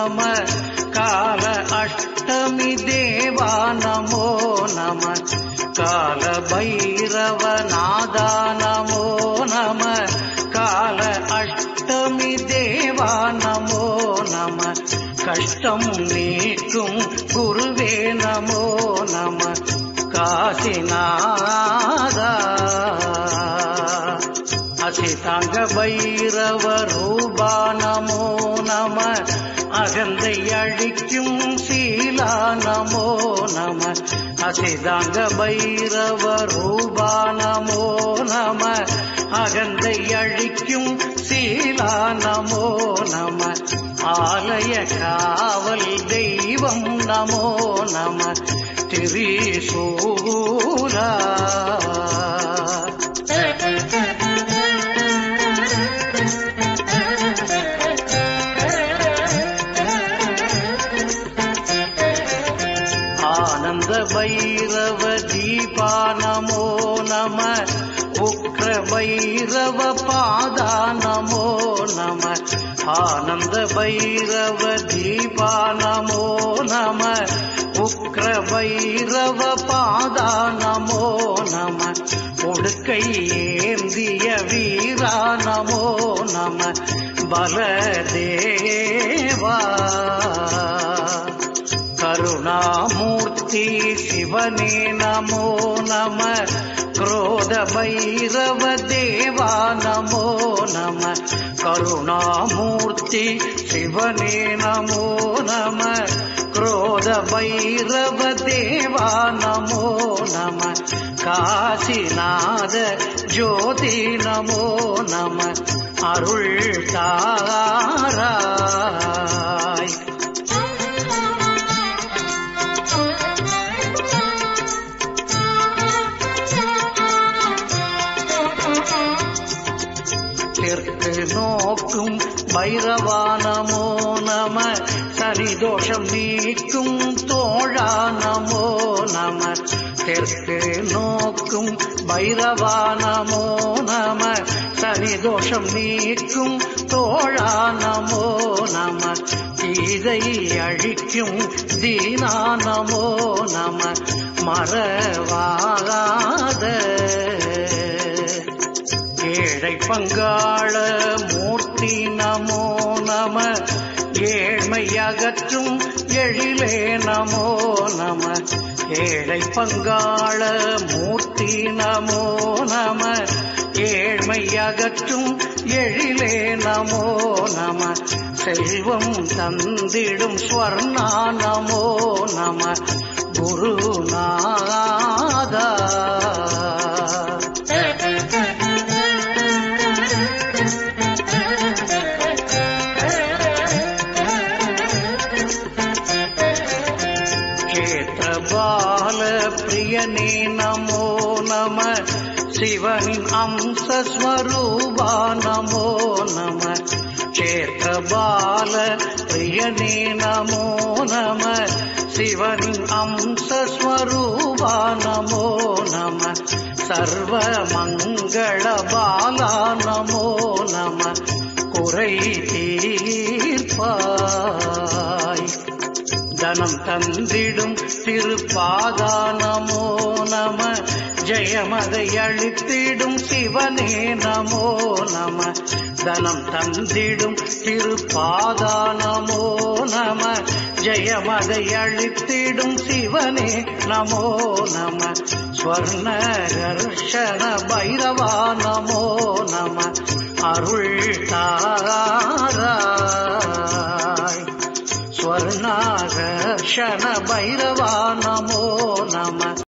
நம கால அஷ்டமி தேவா நமோ நம கால பைரவ நாதா நமோ நம கால அஷ்டமி தேவா நமோ நம கஷ்டம் நீக்கும் குருவே நமோ நம காசிநாதா அசிதாங்க பைரவ ரூபா நமோ நம அகந்தை அழிக்கும் சீலா நமோ நம அசிதாங்க பைரவ ரூபா நமோ நம அகந்தை அழிக்கும் சீலா நமோ நம ஆலய காவல் தெய்வம் நமோ நம திரிசூலா ஆனந்த பைரவ தீபா நமோ நம உக்ர பைரவ பாதா நமோ நம ஆனந்த பைரவ தீபா நமோ நம உக்ர பைரவ பாதா நமோ நம ஒடுக்கை ஏந்திய வீரா நமோ நம பலதேவா கருணாமூர்த்தி சிவனே நமோ நம क्रोध भैरव देवा नमो नम करुणामूर्ति शिवने नमो नम क्रोध भैरव देवा नमो नम काशीनाथ ज्योति नमो नम अरुள் தாராய் தெற்கு நோக்கும் பைரவா நமோ நம சனிதோஷம் நீக்கும் தோழா நமோ நம தெற்கு நோக்கும் பைரவா நமோ நம சனிதோஷம் நீக்கும் தோழா நமோ நம தீதை அழிக்கும் தீனா நமோ நம மறவாத ஏழை பங்காள மூர்த்தி நமோ நம ஏழ்மை அகற்றும் எழிலே நமோ நம ஏழை பங்காள மூர்த்தி நமோ நம ஏழ்மை அகற்றும் எழிலே நமோ நம செல்வம் தந்திடும் ஸ்வர்ணா நமோ நம குருநாதா क्षेत्रबाल प्रियने नमो नम शिवनिन् अंशस्वरूपा नमो नम क्षेत्रबाल प्रियने नमो नम शिवनिन् अंशस्वरूपा नमो नम सर्वमङ्गलबाला नमो नम குறை தீர்ப்பாய் தனம் தந்திடும் திருப்பாதா நமோ நம ஜெயமதை அழித்திடும் சிவனே நமோ நம தனம் தந்திடும் திருப்பாதா நமோ நம ஜெயமதை அழித்திடும் சிவனே நமோ நம ஸ்வர்ண கர்ஷண பைரவா நமோ நம அருள் தாராய் ஸ்வர்ணாகர்ஷண பைரவா நமோ